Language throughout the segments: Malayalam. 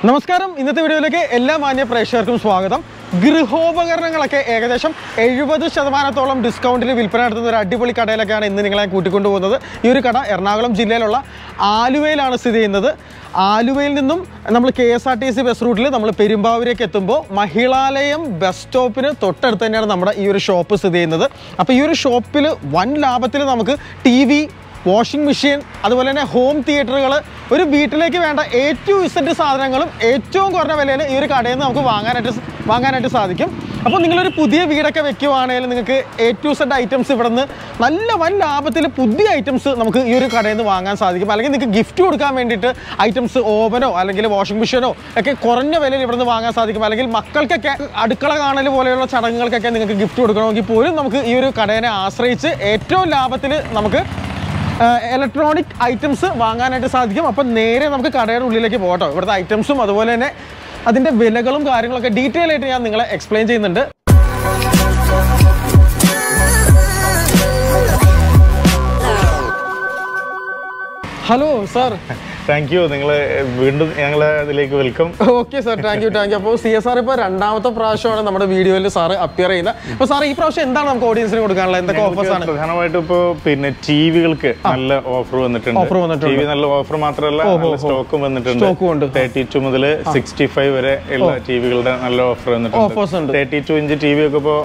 നമസ്കാരം ഇന്നത്തെ വീഡിയോയിലേക്ക് എല്ലാ മാന്യ പ്രേക്ഷകർക്കും സ്വാഗതം ഗൃഹോപകരണങ്ങളൊക്കെ ഏകദേശം എഴുപത് ശതമാനത്തോളം ഡിസ്കൗണ്ടിൽ വിൽപ്പന നടത്തുന്ന ഒരു അടിപൊളി കടയിലൊക്കെയാണ് ഇന്ന് നിങ്ങളെ കൂട്ടിക്കൊണ്ടു പോകുന്നത് ഈ ഒരു കട എറണാകുളം ജില്ലയിലുള്ള ആലുവയിലാണ് സ്ഥിതി ചെയ്യുന്നത് ആലുവയിൽ നിന്നും നമ്മൾ K S R T C bus റൂട്ടിൽ നമ്മൾ പെരുമ്പാവൂരേക്ക് എത്തുമ്പോൾ മഹിളാലയം ബസ് സ്റ്റോപ്പിന് തൊട്ടടുത്ത് തന്നെയാണ് നമ്മുടെ ഈ ഒരു ഷോപ്പ് സ്ഥിതി ചെയ്യുന്നത് അപ്പോൾ ഈ ഒരു ഷോപ്പിൽ വൻ ലാഭത്തിൽ നമുക്ക് ടി വി വാഷിംഗ് മെഷീൻ അതുപോലെ തന്നെ ഹോം തിയേറ്ററുകൾ ഒരു വീട്ടിലേക്ക് വേണ്ട എ ടു ഇസഡ് സാധനങ്ങളും ഏറ്റവും കുറഞ്ഞ വിലയിൽ ഈ ഒരു കടയിൽ നിന്ന് നമുക്ക് വാങ്ങാനായിട്ട് സ- വാങ്ങാനായിട്ട് സാധിക്കും അപ്പോൾ നിങ്ങളൊരു പുതിയ വീടൊക്കെ വെക്കുവാണെങ്കിൽ നിങ്ങൾക്ക് എ ടു സെഡ് ഐറ്റംസ് ഇവിടെ നിന്ന് നല്ല വൻ ലാഭത്തിൽ പുതിയ ഐറ്റംസ് നമുക്ക് ഈ ഒരു കടയിൽ നിന്ന് വാങ്ങാൻ സാധിക്കും അല്ലെങ്കിൽ നിങ്ങൾക്ക് ഗിഫ്റ്റ് കൊടുക്കാൻ വേണ്ടിയിട്ട് ഐറ്റംസ് ഓവനോ അല്ലെങ്കിൽ വാഷിംഗ് മെഷീനോ ഒക്കെ കുറഞ്ഞ വിലയിൽ ഇവിടെ നിന്ന് വാങ്ങാൻ സാധിക്കും അല്ലെങ്കിൽ മക്കൾക്കൊക്കെ അടുക്കള കാണൽ പോലെയുള്ള ചടങ്ങുകൾക്കൊക്കെ നിങ്ങൾക്ക് ഗിഫ്റ്റ് കൊടുക്കണമെങ്കിൽ പോലും നമുക്ക് ഈ ഒരു കടയെ ആശ്രയിച്ച് ഏറ്റവും ലാഭത്തിൽ നമുക്ക് ഇലക്ട്രോണിക് ഐറ്റംസ് വാങ്ങാനായിട്ട് സാധിക്കും അപ്പം നേരെ നമുക്ക് കടയുടെ ഉള്ളിലേക്ക് പോകട്ടോ ഇവിടുത്തെ ഐറ്റംസും അതുപോലെ തന്നെ അതിൻ്റെ വിലകളും കാര്യങ്ങളൊക്കെ ഡീറ്റെയിൽ ആയിട്ട് ഞാൻ നിങ്ങളെ എക്സ്പ്ലെയിൻ ചെയ്യുന്നുണ്ട് ഹലോ സാർ താങ്ക് യു നിങ്ങൾ വീണ്ടും ഞങ്ങളെ ഇതിലേക്ക് welcome okay sir thank you thank you അപ്പോൾ സി എസ് ആർ ഇപ്പോൾ രണ്ടാമത്തെ പ്രാവശ്യമാണ് നമ്മുടെ വീഡിയോയിൽ സാറ് അപ്പിയർ ചെയ്യുന്നത് അപ്പോൾ സാർ ഈ പ്രാവശ്യം എന്താണ് നമുക്ക് ഓഡിയൻസിന് കൊടുക്കാനുള്ളത് എന്തൊക്കെ ഓഫേഴ്സ് ആണ് പ്രധാനമായിട്ടും ഇപ്പോ പിന്നെ ടിവികൾക്ക് നല്ല ഓഫർ വന്നിട്ടുണ്ട് Offer വന്നിട്ടുണ്ട്. ടി വി നല്ല ഓഫർ മാത്രമല്ല നല്ല സ്റ്റോക്കും വന്നിട്ടുണ്ട് സ്റ്റോക്കും ഉണ്ട് തേർട്ടി ടു മുതൽ സിക്സ്റ്റി ഫൈവ് വരെ ഉള്ള ടിവികളുടെ നല്ല ഓഫർ വന്നിട്ടുണ്ട് ഓഫേഴ്സ് ഉണ്ട് thirty two inch T V ഒക്കെ ഇപ്പോൾ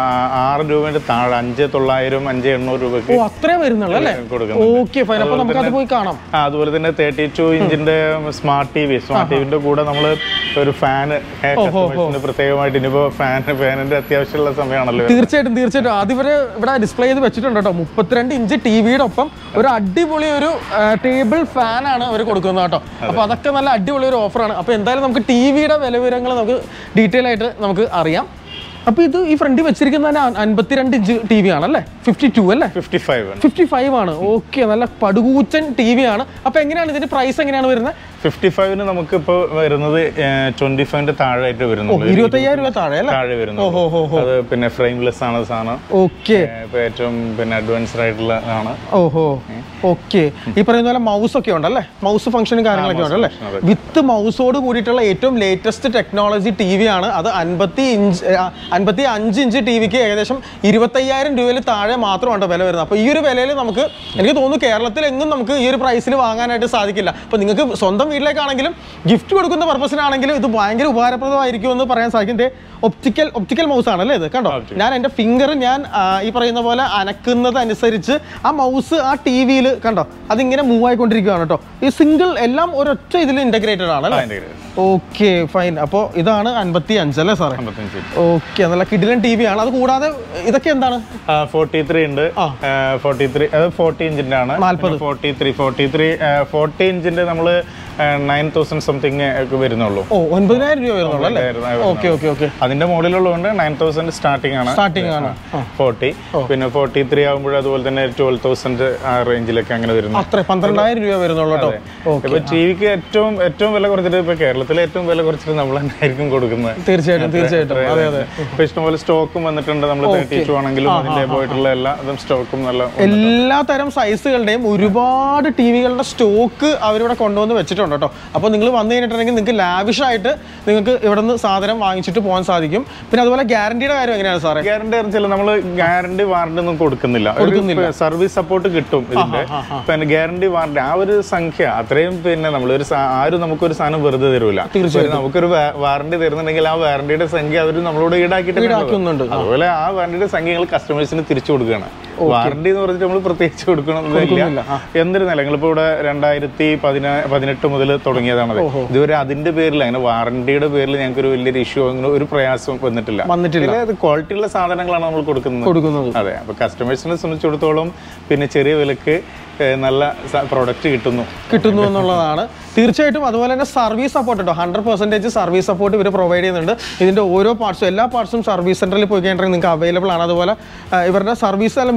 ആറ് രൂപയുടെ താഴെ അഞ്ച് തൊള്ളായിരം അഞ്ച് എണ്ണൂറ് രൂപയ്ക്ക് ഓ അത്രേ വരുന്നുള്ളൂ അല്ലേ കൊടുക്കുന്നു ഓക്കെ ഫൈൻ അപ്പോൾ നമുക്ക് അത് പോയി കാണാം ആ, അതുപോലെ തന്നെ തേർട്ടി ടു ഇഞ്ചിന്റെ സ്മാർട്ട് ടി വി സ്മാർട്ട് ടിവിന്റെ കൂടെ നമ്മൾ ഒരു ഫാന് കസ്റ്റമേഴ്സിന് പ്രത്യേകമായിട്ട് ഇനിയിപ്പോ ഫാൻ ഫാനിന്റെ അത്യാവശ്യമുള്ള സമയമാണല്ലോ തീർച്ചയായിട്ടും തീർച്ചയായിട്ടും അതിവര് ഇവിടെ ഡിസ്പ്ലേ ചെയ്ത് വെച്ചിട്ടുണ്ട് കേട്ടോ മുപ്പത്തിരണ്ട് ഇഞ്ച് ടി വിയുടെ ഒപ്പം ഒരു അടിപൊളി ഒരു ടേബിൾ ഫാൻ ആണ് അവർ കൊടുക്കുന്നത് കേട്ടോ അപ്പൊ അതൊക്കെ നല്ല അടിപൊളി ഒരു ഓഫറാണ് അപ്പൊ എന്തായാലും നമുക്ക് ടി വിയുടെ വില വിവരങ്ങൾ നമുക്ക് ഡീറ്റെയിൽ ആയിട്ട് നമുക്ക് അറിയാം അപ്പൊ ഇത് ഈ ഫ്രണ്ടിൽ വെച്ചിരിക്കുന്ന തന്നെ അൻപത്തിരണ്ട് ഇഞ്ച് ടി വി ആണല്ലേ ഫിഫ്റ്റി ടു അല്ലേ ഫിഫ്റ്റി ഫൈവ് ആണ് ഫിഫ്റ്റി ഫൈവ് ആണ് ഓക്കെ നല്ല പടുകൂച്ചൻ ടി വി ആണ് അപ്പൊ എങ്ങനെയാണ് ഇതിന്റെ പ്രൈസ് എങ്ങനെയാണ് വരുന്നത് ഫിഫ്റ്റി ഫൈവിന് നമുക്ക് ഇപ്പൊ വരുന്നത് ട്വന്റി ഫൈവിന്റെ താഴെയായിട്ട് വരുന്നുള്ളൂ ഇരുപത്തയ്യായിരം രൂപ താഴെ അല്ലേ താഴെ വരുന്നു ഓഹോ ഹോ ഹോ അത് പിന്നെ ഫ്രെയിംലെസ് ആണ് സാധനം ഓക്കെ ഏ, ഇപ്പൊ ഏറ്റവും പിന്നെ അഡ്വാൻസ്ഡ് ആയിട്ടുള്ള ആണ് ഓഹോ ഓക്കെ ഈ പറയുന്ന പോലെ മൗസ് ഒക്കെ ഉണ്ടല്ലേ മൗസ് ഫംഗ്ഷനും കാര്യങ്ങളൊക്കെ ഉണ്ടല്ലേ വിത്ത് മൗസോട് കൂടിയിട്ടുള്ള ഏറ്റവും ലേറ്റസ്റ്റ് ടെക്നോളജി ടി വി ആണ് അത് അൻപത്തി ഇഞ്ച് അൻപത്തി അഞ്ച് ഇഞ്ച് ടി വിക്ക് ഏകദേശം ഇരുപത്തയ്യായിരം രൂപയിൽ താഴെ മാത്രമാണ് വില വരുന്നത് അപ്പോൾ ഈ ഒരു വിലയിൽ നമുക്ക് എനിക്ക് തോന്നുന്നു കേരളത്തിൽ എങ്ങും നമുക്ക് ഈ ഒരു പ്രൈസിൽ വാങ്ങാനായിട്ട് സാധിക്കില്ല അപ്പോൾ നിങ്ങൾക്ക് സ്വന്തം വീട്ടിലേക്കാണെങ്കിലും ഗിഫ്റ്റ് കൊടുക്കുന്ന പർപ്പസിനാണെങ്കിലും ഇത് ഭയങ്കര ഉപകാരപ്രദമായിരിക്കും എന്ന് പറയാൻ സാധിക്കും ദേ ഒപ്റ്റിക്കൽ ഒപ്റ്റിക്കൽ മൗസ് ആണല്ലേ ഇത് കണ്ടോ ഞാൻ എൻ്റെ ഫിംഗർ ഞാൻ ആ, ഈ പറയുന്ന പോലെ അനക്കുന്നത് അനുസരിച്ച് ആ മൗസ് ആ ടി വിയിൽ കണ്ടോ അതിങ്ങനെ മൂവ് ആയിക്കൊണ്ടിരിക്കുകയാണ് കേട്ടോ ഈ സിംഗിൾ എല്ലാം ഒരൊറ്റ ഇതിൽ ഇന്റഗ്രേറ്റഡ് ആണല്ലേ അതിന്റെ ഓക്കെ ഫൈൻ അപ്പോൾ ഇതാണ് അൻപത്തി അഞ്ച് അല്ലേ സാറേ അമ്പത്തഞ്ച് ഓക്കെ നല്ല കിഡിലൻ ടി വി ആണ് അത് കൂടാതെ ഇതൊക്കെ എന്താണ് ഫോർട്ടി ത്രീ ഉണ്ട് ഫോർട്ടി ത്രീ അത് ഫോർട്ടി ഇഞ്ചിന്റെ ആണ് നാല്പത്. Forty three forty three forty ഇഞ്ചിന്റെ നമ്മള് നയൻ തൗസൻഡ് സംതിങ് ഒക്കെ വരുന്നുള്ളൂ ഓ ഒൻപതിനായിരം രൂപ വരുന്നുള്ളൂ അല്ലേ ഒൻപതിനായിരം ഓക്കെ ഓക്കെ ഓക്കെ അതിന്റെ മോഡലുള്ളതുകൊണ്ട് നയൻ തൗസൻഡ് സ്റ്റാർട്ടിംഗ് ആണ് സ്റ്റാർട്ടിംഗ് ആണ് ഫോർട്ടി പിന്നെ ഫോർട്ടി ത്രീ ആകുമ്പോൾ അതുപോലെ തന്നെ ട്വൽവ് തൗസൻഡ് ആ റേഞ്ചിലൊക്കെ അങ്ങനെ വരുന്നു അത്ര പന്ത്രണ്ടായിരം രൂപ വരുന്നുള്ളൂ കേട്ടോ ഓക്കെ ഇപ്പൊ ടിവിക്ക് ഏറ്റവും ഏറ്റവും വില കുറച്ചിട്ട് ഇപ്പൊ കേരളത്തിലെ ഏറ്റവും വില കുറച്ചിട്ട് നമ്മൾ തന്നെയായിരിക്കും കൊടുക്കുന്നത് തീർച്ചയായിട്ടും തീർച്ചയായിട്ടും അതെ അതെ ഇപ്പൊ ഇഷ്ടംപോലെ സ്റ്റോക്കും വന്നിട്ടുണ്ട് നമ്മൾ തേർട്ടി ടു ആണെങ്കിലും അതിന്റെ പോയിട്ടുള്ള എല്ലാ അതും സ്റ്റോക്കും നല്ല എല്ലാ തരം സൈസുകളുടെയും ഒരുപാട് ടി വികളുടെ സ്റ്റോക്ക് അവരിവിടെ കൊണ്ടുവന്ന് വെച്ചിട്ടുണ്ട് കേട്ടോ അപ്പോൾ നിങ്ങൾ വന്നു കഴിഞ്ഞിട്ടുണ്ടെങ്കിൽ നിങ്ങൾക്ക് ലാവിഷായിട്ട് നിങ്ങൾക്ക് ഇവിടെ നിന്ന് സാധനം വാങ്ങിച്ചിട്ട് പോകാൻ സാധിക്കും പിന്നെ അതുപോലെ ഗ്യാരണ്ടിയുടെ കാര്യം എങ്ങനെയാണ് സാറേ ഗ്യാരണ്ടി വെച്ചാൽ നമ്മൾ ഗ്യാരണ്ടി വാറണ്ടി ഒന്നും കൊടുക്കുന്നില്ല സർവീസ് സപ്പോർട്ട് കിട്ടും ഇതിന്റെ പിന്നെ ഗ്യാരണ്ടി വാറണ്ടി ആ ഒരു സംഖ്യ അത്രയും പിന്നെ നമ്മളൊരു സാ- ആരും നമുക്കൊരു സാധനം വെറുതെ തരൂല ഒരു നമുക്കൊരു വാറണ്ടി തരുന്നുണ്ടെങ്കിൽ ആ വാറണ്ടിയുടെ സംഖ്യ അവർ നമ്മളോട് ഈടാക്കിയിട്ട് ഈടാക്കുന്നുണ്ട്. അതുപോലെ ആ വാറണ്ടിയുടെ സംഖ്യ ഞങ്ങൾ കസ്റ്റമേഴ്സിന് തിരിച്ചു കൊടുക്കുകയാണ് വാറണ്ടി എന്ന് പറഞ്ഞിട്ട് നമ്മൾ പ്രത്യേകിച്ച് കൊടുക്കണമെന്നില്ല എന്നിരുന്നാലും ഞങ്ങളിപ്പോ ഇവിടെ രണ്ടായിരത്തി പതിനാ പതിനെട്ട് മുതൽ തുടങ്ങിയതാണത് ഇതുവരെ അതിന്റെ പേരിൽ അങ്ങനെ വാറണ്ടിയുടെ പേരിൽ ഞങ്ങൾക്ക് ഒരു വലിയൊരു ഇഷ്യൂ അങ്ങനെ ഒരു പ്രയാസം വന്നിട്ടില്ല വന്നിട്ടില്ല ഇതിലെ ക്വാളിറ്റി ഉള്ള സാധനങ്ങളാണ് നമ്മൾ കൊടുക്കുന്നത് കൊടുക്കുന്നത് അതെ അപ്പൊ കസ്റ്റമേഴ്സിനെ സംബന്ധിച്ചിടത്തോളം പിന്നെ ചെറിയ വിലക്ക് ഏഹ്, നല്ല പ്രോഡക്റ്റ് കിട്ടുന്നു കിട്ടുന്നു എന്നുള്ളതാണ് തീർച്ചയായിട്ടും അതുപോലെ തന്നെ സർവീസ് സപ്പോർട്ട് കേട്ടോ ഹൺഡ്രഡ് പെർസെൻറ്റേജ് സർവീസ് സപ്പോർട്ട് ഇവർ പ്രൊവൈഡ് ചെയ്യുന്നുണ്ട് ഇതിൻ്റെ ഓരോ പാർട്സും എല്ലാ പാർട്സും സർവീസ് സെൻറ്ററിൽ പോയി കഴിഞ്ഞിട്ടുണ്ടെങ്കിൽ നിങ്ങൾക്ക് അവൈലബിൾ ആണ് അതുപോലെ ആ, ഇവരുടെ സർവീസ് നല്ല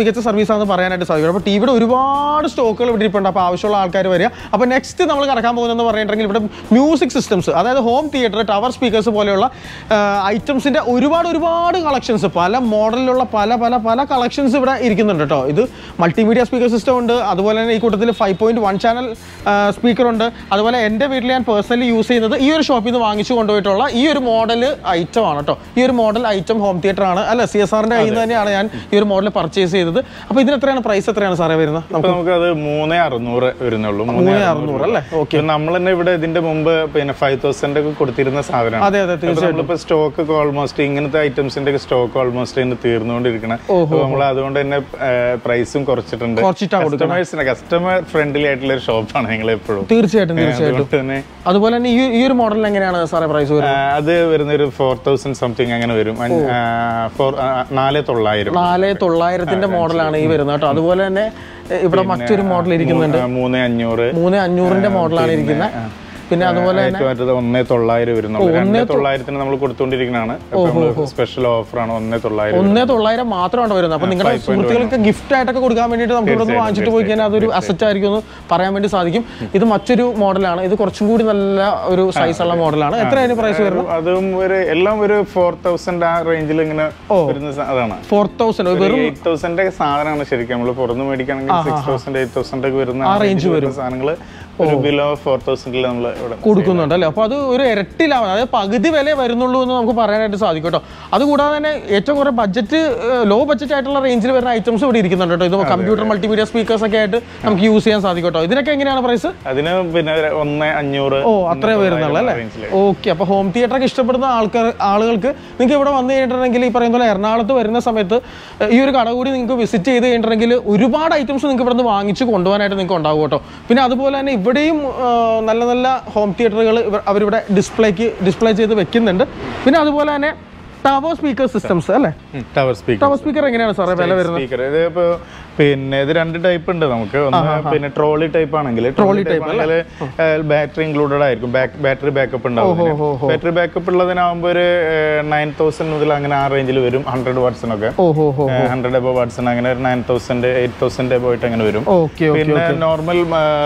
മികച്ച സർവീസ് ആണെന്ന് പറയാനായിട്ട് സാധിക്കും അപ്പോൾ ടിവിയുടെ ഒരുപാട് സ്റ്റോക്കുകൾ ഇവിടെ ഇരിപ്പുണ്ട് അപ്പോൾ ആവശ്യമുള്ള ആൾക്കാർ വരിക അപ്പോൾ നെക്സ്റ്റ് നമ്മൾ കടക്കാൻ പോകുന്നതെന്ന് പറഞ്ഞിട്ടുണ്ടെങ്കിൽ ഇവിടെ മ്യൂസിക് സിസ്റ്റംസ് അതായത് ഹോം തിയേറ്റർ ടവർ സ്പീക്കേഴ്സ് പോലെയുള്ള ഐറ്റംസിൻ്റെ ഒരുപാട് ഒരുപാട് കളക്ഷൻസ് പല മോഡലിലുള്ള പല പല പല കളക്ഷൻസ് ഇവിടെ ഇരിക്കുന്നുണ്ട് കേട്ടോ ഇത് മൾട്ടിമീഡിയ സ്പീക്കർ സിസ്റ്റം ഉണ്ട് അതുപോലെ തന്നെ ഈ കൂട്ടത്തിൽ five point one channel speaker ഉണ്ട് അതുപോലെ എൻ്റെ വീട്ടിൽ ഞാൻ പേഴ്സണലി യൂസ് ചെയ്യുന്നത് ഈ ഒരു ഷോപ്പിൽ നിന്ന് വാങ്ങിച്ചു കൊണ്ടുപോയിട്ടുള്ള ഈ ഒരു മോഡൽ ഐറ്റം ആണ് കേട്ടോ ഈ ഒരു മോഡൽ ഐറ്റം ഹോം തിയേറ്റർ ആണ് അല്ല സി എസ് ആറിൻ്റെ കയ്യിൽ നിന്ന് തന്നെയാണ് ഞാൻ ഈ ഒരു മോഡൽ പർച്ചേസ് ചെയ്തത് അപ്പോൾ ഇതിന് എത്രയാണ് പ്രൈസ് എത്രയാണ് സാറേ വരുന്നത് ഇപ്പൊ നമുക്കത് മൂന്നേ അറുന്നൂറ് വരുന്നുള്ളൂ മൂന്ന് അറുന്നൂറ് അല്ലേ ഓക്കെ നമ്മൾ തന്നെ ഇവിടെ ഇതിന്റെ മുമ്പ് പിന്നെ ഫൈവ് തൗസൻഡ് ഒക്കെ കൊടുത്തിരുന്ന സാധനമാണ് അതെ അതെ തീർച്ചയായും നമ്മളിപ്പോ സ്റ്റോക്ക് ഒക്കെ ഓൾമോസ്റ്റ് ഇങ്ങനത്തെ ഐറ്റംസിന്റെ ഒക്കെ സ്റ്റോക്ക് ഓൾമോസ്റ്റ് ഇന്ന് തീർന്നുകൊണ്ടിരിക്കണം നമ്മൾ അതുകൊണ്ട് തന്നെ പ്രൈസും കുറച്ചിട്ടുണ്ട് കുറച്ചിട്ടാ കസ്റ്റമേഴ്സിന് കസ്റ്റമർ ഫ്രണ്ട്ലി ആയിട്ടുള്ള ഒരു ഷോപ്പാണ് ഞങ്ങൾ എപ്പോഴും തീർച്ചയായിട്ടും തീർച്ചയായിട്ടും അതുകൊണ്ട് തന്നെ അതുപോലെ തന്നെ ഈ ഈ ഒരു മോഡൽ എങ്ങനെയാണ് സാറേ പ്രൈസ് ആ, വരുന്നത് അത് വരുന്ന ഒരു ഫോർ തൗസൻഡ് സംതിങ് അങ്ങനെ വരും അഞ്ച്- ആ, ഫോർ ആ, നാല് തൊള്ളായിരം നാല് തൊള്ളായിരത്തിന്റെ മോഡലാണ് ഈ വരുന്നത് കേട്ടോ അതുപോലെ തന്നെ എ, ഇവിടെ മറ്റൊരു മോഡൽ ഇരിക്കുന്നുണ്ട് ആ, മൂന്ന് അഞ്ഞൂറ് മൂന്ന് അഞ്ഞൂറിന്റെ മോഡലാണ് ഇരിക്കുന്നത് പിന്നെ അതുപോലെ തന്നെ ഏറ്റവും മറ്റത് ഒന്നേ തൊള്ളായിരം വരുന്നുള്ളൂ രണ്ടേ തൊള്ളായിരത്തിന് നമ്മൾ കൊടുത്തുകൊണ്ടിരിക്കുന്നതാണ് സ്പെഷ്യൽ ഓഫറാണ് ഒന്നേ തൊള്ളായിരം ഒന്നേ തൊള്ളായിരം മാത്രമാണ് വരുന്നത് അപ്പൊ നിങ്ങളുടെ സുഹൃത്തുക്കൾക്ക് ഗിഫ്റ്റ് ആയിട്ടൊക്കെ കൊടുക്കാൻ വേണ്ടിയിട്ട് നമുക്ക് ഇവിടെ നിന്ന് വാങ്ങിച്ചിട്ട് പോയി കഴിഞ്ഞാൽ അതൊരു അസറ്റ് ആയിരിക്കും എന്ന് പറയാൻ വേണ്ടി സാധിക്കും ഇത് മറ്റൊരു മോഡലാണ് ഇത് കുറച്ചും കൂടി നല്ല ഒരു സൈസ് ഉള്ള മോഡലാണ് എത്രയാണ് പ്രൈസ് വരുന്നത് അതും ഒരു എല്ലാം ഒരു ഫോർ തൗസൻഡ് ആ റേഞ്ചിൽ ഇങ്ങനെ വരുന്ന സ- അതാണ് ഫോർ തൗസൻഡ് വെറും എയ്റ്റ് തൗസൻഡ് സാധനമാണ് ശരിക്കും നമ്മൾ പുറത്ത് മേടിക്കുകയാണെങ്കിൽ സിക്സ് തൗസൻഡ് എയ്റ്റ് തൗസൻഡ് ഒക്കെ വരുന്ന range വരുന്ന സാധനങ്ങൾ ഒരു ബിലോ ഫോർ തൗസൻഡിൽ നമ്മൾ ഇവിടെ കൊടുക്കുന്നുണ്ട് അല്ലേ അപ്പോൾ അത് ഒരു ഇരട്ടിലാവും അതായത് പകുതി വില വരുന്നുള്ളൂ എന്ന് നമുക്ക് പറയാനായിട്ട് സാധിക്കും കേട്ടോ അതുകൂടാതെ തന്നെ ഏറ്റവും കുറേ ബഡ്ജറ്റ് ലോ ബഡ്ജറ്റ് ആയിട്ടുള്ള റേഞ്ചിൽ വരുന്ന ഐറ്റംസ് ഇവിടെ ഇരിക്കുന്നുണ്ട് കേട്ടോ ഇത് കമ്പ്യൂട്ടർ മൾട്ടിമീഡിയ സ്പീക്കേഴ്സ് ഒക്കെ ആയിട്ട് നമുക്ക് യൂസ് ചെയ്യാൻ സാധിക്കും കേട്ടോ ഇതിനൊക്കെ എങ്ങനെയാണ് പ്രൈസ് അതിന് പിന്നെ ഒരു ഒന്ന് അഞ്ഞൂറ് ഓ അത്രേ വരുന്നുള്ളൂ അല്ലേ range ല്. ഓക്കെ അപ്പോൾ ഹോം തിയേറ്റർ ഒക്കെ ഇഷ്ടപ്പെടുന്ന ആൾക്കാർ ആളുകൾക്ക് നിങ്ങൾക്ക് ഇവിടെ വന്നു കഴിഞ്ഞിട്ടുണ്ടെങ്കിൽ ഈ പറയുന്ന പോലെ എറണാകുളത്ത് വരുന്ന സമയത്ത് ഏഹ്, ഈ ഒരു കട കൂടി നിങ്ങൾക്ക് വിസിറ്റ് ചെയ്ത് കഴിഞ്ഞിട്ടുണ്ടെങ്കിൽ ഒരുപാട് ഐറ്റംസ് നിങ്ങൾക്ക് ഇവിടെ നിന്ന് വാങ്ങിച്ച് കൊണ്ടുപോകാനായിട്ട് നിങ്ങൾക്ക് ഉണ്ടാവും കേട്ടോ പിന്നെ അതുപോലെ തന്നെ ഇവിടെയും ആ, നല്ല നല്ല ഹോം തിയേറ്ററുകൾ അവരിവിടെ ഡിസ്പ്ലേക്ക് ഡിസ്പ്ലേ ചെയ്ത് വെക്കുന്നുണ്ട് പിന്നെ അതുപോലെ തന്നെ ടവർ സ്പീക്കർ സിസ്റ്റംസ് അല്ലേ ടവർ സ്പീക്കർ ടവർ സ്പീക്കർ എങ്ങനെയാണ് സാറേ വില വരുന്നത് സ്പീക്കർ ഇത് ഇപ്പൊ പിന്നെ ഇത് രണ്ട് ടൈപ്പ് ഉണ്ട് നമുക്ക് ഒന്ന് പിന്നെ ട്രോളി ടൈപ്പ് ആണെങ്കിൽ ട്രോളി ടൈപ്പ് ആണെങ്കിൽ ബാറ്ററി ഇൻക്ലൂഡഡ് ആയിരിക്കും ബാറ്ററി ബാക്കപ്പ് ഉണ്ടാവും ബാറ്ററി ബാക്കപ്പ് ഉള്ളതിനാകുമ്പോൾ ഒരു നയൻ തൗസൻഡ് മുതൽ അങ്ങനെ ആ റേഞ്ചിൽ വരും ഹൺഡ്രഡ് വാട്സിനൊക്കെ ഓഹോ ഹോ ഹൺഡ്രഡ് എബോ വാട്സിന് അങ്ങനെ ഒരു nine thousand eight thousand above ആയിട്ട് അങ്ങനെ വരും ഓക്കെ പിന്നെ നോർമൽ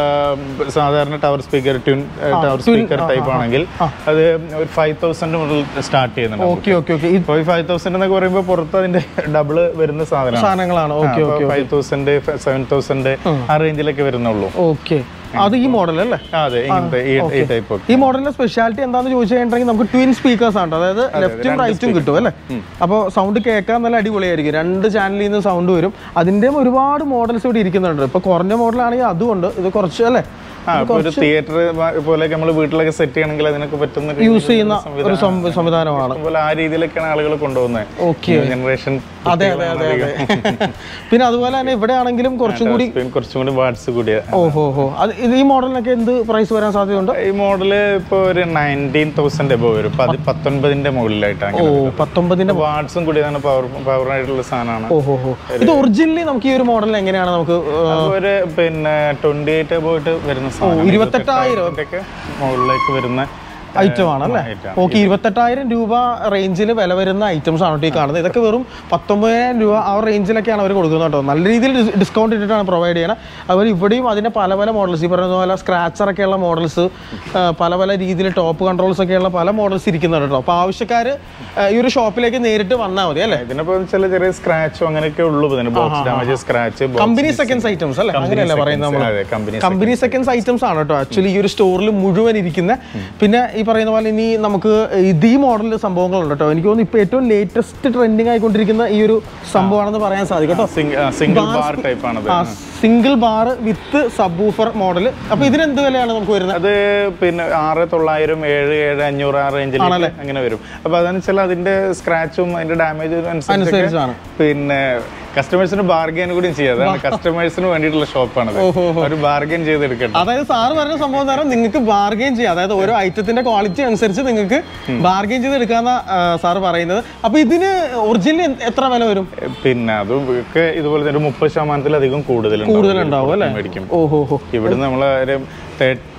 സാധാരണ tower speaker tune tower speaker type ആണെങ്കിൽ അത് ഒരു ഫൈവ് തൗസൻഡ് മുതൽ സ്റ്റാർട്ട് ചെയ്യുന്നുണ്ട് ഓക്കെ ഓക്കെ ഓക്കെ ഇപ്പോൾ ഈ ഫൈവ് തൗസൻഡ് എന്നൊക്കെ പറയുമ്പോൾ പുറത്ത് അതിന്റെ ഡബിൾ വരുന്ന സാധനമാണ് സാധനങ്ങളാണ് okay five thousand seven thousand ആ റേഞ്ചിലൊക്കെ വരുന്നുള്ളൂ ഓക്കെ അത് ഈ മോഡൽ അല്ലേ ആ, അതെ ഇങ്ങനത്തെ ഈ- ഈ ടൈപ്പ് ഒക്കെ ഈ മോഡലിന്റെ സ്പെഷ്യാലിറ്റി എന്താണെന്ന് ചോദിച്ചു കഴിഞ്ഞിട്ടുണ്ടെങ്കിൽ നമുക്ക് ട്വിൻ സ്പീക്കേഴ്സ് ആണ് അതായത് ലെഫ്റ്റും റൈറ്റും കിട്ടും അല്ലേ അപ്പോൾ സൗണ്ട് കേൾക്കാൻ നല്ല അടിപൊളിയായിരിക്കും രണ്ട് ചാനലിൽ നിന്ന് സൗണ്ട് വരും അതിൻ്റെയും ഒരുപാട് മോഡൽസ് ഇവിടെ ഇരിക്കുന്നുണ്ട് ഇപ്പോൾ കുറഞ്ഞ മോഡലാണെങ്കിൽ അതുകൊണ്ട് ഇത് കുറച്ച് അല്ലേ ആ ഇപ്പൊ ഒരു തിയേറ്റർ പോലെയൊക്കെ നമ്മൾ വീട്ടിലൊക്കെ സെറ്റ് ചെയ്യണമെങ്കിൽ അതിനൊക്കെ പറ്റുന്ന യൂസ് ചെയ്യുന്ന ഒരു സംവി- സംവിധാനമാണ് പോലെ ആ രീതിയിലൊക്കെയാണ് ആളുകൾ കൊണ്ടുപോകുന്നത് ഓക്കെ ജനറേഷൻ അതെ അതെ അതെ അതെ പിന്നെ അതുപോലെ തന്നെ ഇവിടെ ആണെങ്കിലും കുറച്ചും കൂടി കുറച്ചും കൂടി വാട്സ് കൂടിയ ഓഹോ ഹോ അത് ഇത് ഈ മോഡലിനൊക്കെ എന്ത് പ്രൈസ് വരാൻ സാധ്യതയുണ്ട് ഈ മോഡല് ഇപ്പൊ ഒരു നയൻറ്റീൻ തൗസൻഡ് എബോ വരും പതി- പത്തൊൻപതിന്റെ മുകളിലായിട്ടാണ് ഓ പത്തൊമ്പതിന്റെ വാട്സും കൂടിയതാണ് പവർ പവർ ആയിട്ടുള്ള സാധനമാണ് ഓഹോ ഹോ ഇത് ഒറിജിനലി നമുക്ക് ഈ ഒരു മോഡൽ എങ്ങനെയാണ് നമുക്ക് ഏഹ്, അപ്പൊ ഒരു പിന്നെ ട്വന്റി എയ്റ്റ് പോയിട്ട് വരുന്ന സാധനം ഇരുപത്തെട്ടായിരം. ഒക്കെ മുകളിലേക്ക് വരുന്ന ഐറ്റം ആണ് അല്ലേ item. ഓക്കെ ഇരുപത്തെട്ടായിരം രൂപ റേഞ്ചിൽ വില വരുന്ന ഐറ്റംസ് ആണ് കേട്ടോ ഈ കാണുന്നത് ഇതൊക്കെ വെറും പത്തൊമ്പതിനായിരം രൂപ ആ റേഞ്ചിലൊക്കെയാണ് അവർ കൊടുക്കുന്നത് കേട്ടോ നല്ല രീതിയിൽ ഡിസ്കൗണ്ട് ഇട്ടിട്ടാണ് പ്രൊവൈഡ് ചെയ്യണം അതുപോലെ ഇവിടെയും അതിൻ്റെ പല പല മോഡൽസ് ഈ പറയുന്ന പോലെ സ്ക്രാച്ചറൊക്കെയുള്ള മോഡൽസ് പല പല രീതിയിൽ ടോപ്പ് കൺട്രോൾസ് ഒക്കെയുള്ള പല മോഡൽസ് ഇരിക്കുന്നുണ്ട് കേട്ടോ അപ്പോൾ ആവശ്യക്കാർ ഈ ഒരു ഷോപ്പിലേക്ക് നേരിട്ട് വന്നാൽ മതി അല്ലേ ഇതിനിപ്പോ ചില ചെറിയ സ്ക്രാച്ചോ അങ്ങനെയൊക്കെ ഉള്ളൂ ഇതിന് box damage scratch company seconds items അല്ലേ അങ്ങനെയല്ലേ പറയുന്നത് നമ്മൾ അതെ കമ്പനി കമ്പനി സെക്കൻഡ്സ് ഐറ്റംസ് ആണ് കേട്ടോ ആക്ച്വലി ഈ ഒരു സ്റ്റോറിൽ മുഴുവൻ ഇരിക്കുന്ന പിന്നെ ഈ പറയുന്ന പോലെ ഇനി നമുക്ക് ഇത് ഈ മോഡലിൽ സംഭവങ്ങളുണ്ട് കേട്ടോ എനിക്ക് തോന്നുന്നു ഇപ്പോൾ ഏറ്റവും ലേറ്റസ്റ്റ് ട്രെൻഡിങ് ആയിക്കൊണ്ടിരിക്കുന്ന ഈ ഒരു സംഭവമാണെന്ന് പറയാൻ സാധിക്കും കേട്ടോ സിംഗിൾ ബാർ ടൈപ്പ് ആണത് single bar with subwoofer model അപ്പൊ ഇതിന് എന്ത് വിലയാണ് നമുക്ക് വരുന്നത് അത് പിന്നെ ആറ് തൊള്ളായിരം ഏഴ് ഏഴ് അഞ്ഞൂറ് ആ റേഞ്ചിൽ അങ്ങനെ വരും അപ്പൊ അതെന്ന് വെച്ചാൽ അതിന്റെ സ്ക്രാച്ചും അതിന്റെ ഡാമേജും അനുസരിച്ച് അനുസരിച്ചാണ് പിന്നെ കസ്റ്റമേഴ്സിന് ബാർഗൈൻ കൂടി ചെയ്യാം അതാണ് കസ്റ്റമേഴ്സിന് വേണ്ടിയിട്ടുള്ള ഷോപ്പാണ് ഒരു ബാർഗൈൻ ചെയ്തെടുക്കട്ടെ അതായത് സാറ് പറഞ്ഞ സംഭവം എന്ന് പറഞ്ഞാൽ നിങ്ങൾക്ക് ബാർഗെയിൻ ചെയ്യാം അതായത് ഓരോ ഐറ്റത്തിന്റെ ക്വാളിറ്റി അനുസരിച്ച് നിങ്ങൾക്ക് ബാർഗെയിൻ ചെയ്ത് എടുക്കാന്ന സാറ് പറയുന്നത് അപ്പൊ ഇതിന് ഒറിജിനൽ എത്ര വില വരും പിന്നെ അത് ഒക്കെ ഇതുപോലെ തന്നെ ഒരു മുപ്പത് ശതമാനത്തിലധികം കൂടുതലുണ്ടാവും കൂടുതലുണ്ടാവും അല്ലേ മേടിക്കും ഓഹോ ഹോ ഇവിടുന്ന് നമ്മൾ ഒരു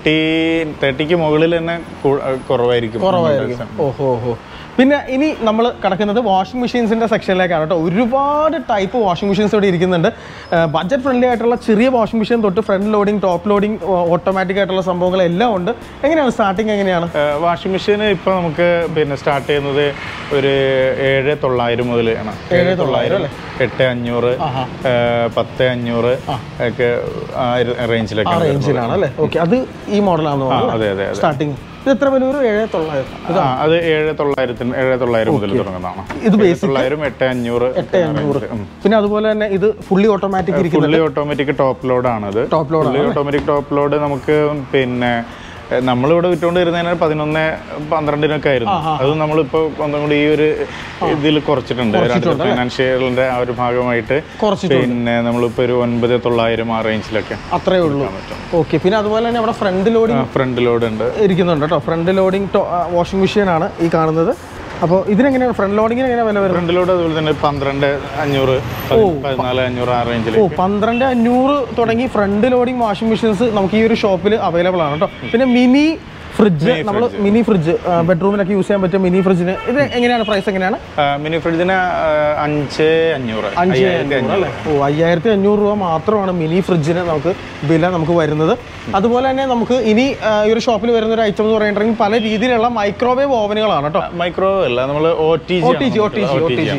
തേർട്ടി തേർട്ടിക്ക് മുകളിൽ തന്നെ കു- കുറവായിരിക്കും കുറവായിരിക്കും ഓഹോ ഓഹോ പിന്നെ ഇനി നമ്മൾ കിടക്കുന്നത് വാഷിംഗ് മെഷീൻസിന്റെ സെക്ഷനിലേക്കാണ് കേട്ടോ ഒരുപാട് ടൈപ്പ് വാഷിംഗ് മെഷീൻസ് ഇവിടെ ഇരിക്കുന്നുണ്ട് ബഡ്ജറ്റ് ഫ്രണ്ട്ലി ആയിട്ടുള്ള ചെറിയ വാഷിംഗ് മെഷീൻ തൊട്ട് front loading top loading automatic ആയിട്ടുള്ള സംഭവങ്ങളെല്ലാം ഉണ്ട് എങ്ങനെയാണ് സ്റ്റാർട്ടിങ് എങ്ങനെയാണ് വാഷിംഗ് മെഷീൻ ഇപ്പൊ നമുക്ക് പിന്നെ സ്റ്റാർട്ട് ചെയ്യുന്നത് ഒരു ഏഴ് തൊള്ളായിരം മുതൽ ആണ് ഏഴ് തൊള്ളായിരം എട്ട് അഞ്ഞൂറ് ഏഹ്, പത്ത് അഞ്ഞൂറ് ഒക്കെ ആ റേഞ്ചിലൊക്കെ റേഞ്ചിലാണ് അല്ലേ ഓക്കെ അത് ഈ മോഡലാണെന്ന് തോന്നുന്നു അതെ അതെ അതെ സ്റ്റാർട്ടിങ് ഇത് എത്ര വില വരും ഏഴ് തൊള്ളായിരം ആ, അത് ഏഴ് തൊള്ളായിരത്തിന് ഏഴ് തൊള്ളായിരം മുതൽ തുടങ്ങുന്നതാണ് ഇത് ഏഴ് തൊള്ളായിരം എട്ട് അഞ്ഞൂറ് പിന്നെ അതുപോലെ തന്നെ ഇത് ഫുള്ളി ഓട്ടോമാറ്റിക് ഇരിക്കും ഫുള്ളി ഓട്ടോമാറ്റിക് ടോപ്പ് ലോഡ് ആണത് top load fully automatic top load നമുക്ക് പിന്നെ എഹ്, നമ്മളിവിടെ വിറ്റുകൊണ്ട് വരുന്നതിന് പതിനൊന്ന് പന്ത്രണ്ടിനൊക്കെ ആയിരുന്നു അത് നമ്മളിപ്പോ ഒന്നും കൂടി ഈ ഒരു ഇതിൽ കുറച്ചിട്ടുണ്ട് ഫിനാൻഷ്യലിന്റെ ആ ഒരു ഭാഗമായിട്ട് കുറച്ചിട്ടുണ്ട് പിന്നെ നമ്മളിപ്പോ ഒരു ഒൻപത് തൊള്ളായിരം ആ റേഞ്ചിലൊക്കെ അത്രേ ഉള്ളൂ ഓക്കെ പിന്നെ അതുപോലെ തന്നെ അവിടെ ഫ്രണ്ട് ലോഡിംഗ് ഫ്രണ്ട് ലോഡ് ഉണ്ട് ഇരിക്കുന്നുണ്ട് കേട്ടോ ഫ്രണ്ട് ലോഡിംഗ് വാഷിംഗ് മെഷീൻ ആണ് ഈ കാണുന്നത് അപ്പോൾ ഇതിനെങ്ങനെയാണ് ഫ്രണ്ട് ലോഡിങ്ങിന് എങ്ങനെ വില വരും ഫ്രണ്ട് ലോഡ് അതുപോലെ തന്നെ പന്ത്രണ്ട് അഞ്ഞൂറ് പതിനാല് അഞ്ഞൂറ് ആ റേഞ്ചിൽ ഓ പന്ത്രണ്ട് അഞ്ഞൂറ് തുടങ്ങി ഫ്രണ്ട് ലോഡിംഗ് വാഷിംഗ് മെഷീൻസ് നമുക്ക് ഈ ഒരു ഷോപ്പിൽ അവൈലബിൾ ആണ് കേട്ടോ പിന്നെ മിനി ഫ്രിഡ്ജ് നമ്മൾ മിനി ഫ്രിഡ്ജ് ബെഡ്റൂമിലൊക്കെ യൂസ് ചെയ്യാൻ പറ്റിയ മിനി ഫ്രിഡ്ജിന് ഇത് എങ്ങനെയാണ് പ്രൈസ് എങ്ങനെയാണ് മിനി ഫ്രിഡ്ജിന് അഞ്ച് അഞ്ഞൂറ് അഞ്ച് അയ്യായിരത്തി അഞ്ഞൂറ് അല്ലേ ഓ അയ്യായിരത്തി അഞ്ഞൂറ് രൂപ മാത്രമാണ് മിനി ഫ്രിഡ്ജിന് നമുക്ക് വില നമുക്ക് വരുന്നത് അതുപോലെ തന്നെ നമുക്ക് ഇനി ആ, ഈ ഒരു ഷോപ്പിൽ വരുന്ന ഒരു ഐറ്റം എന്ന് പറയുന്നുണ്ടെങ്കിൽ പല രീതിയിലുള്ള മൈക്രോവേവ് ഓവനുകളാണ് കേട്ടോ മൈക്രോ അല്ല നമ്മൾ O T G O T G O T G O T G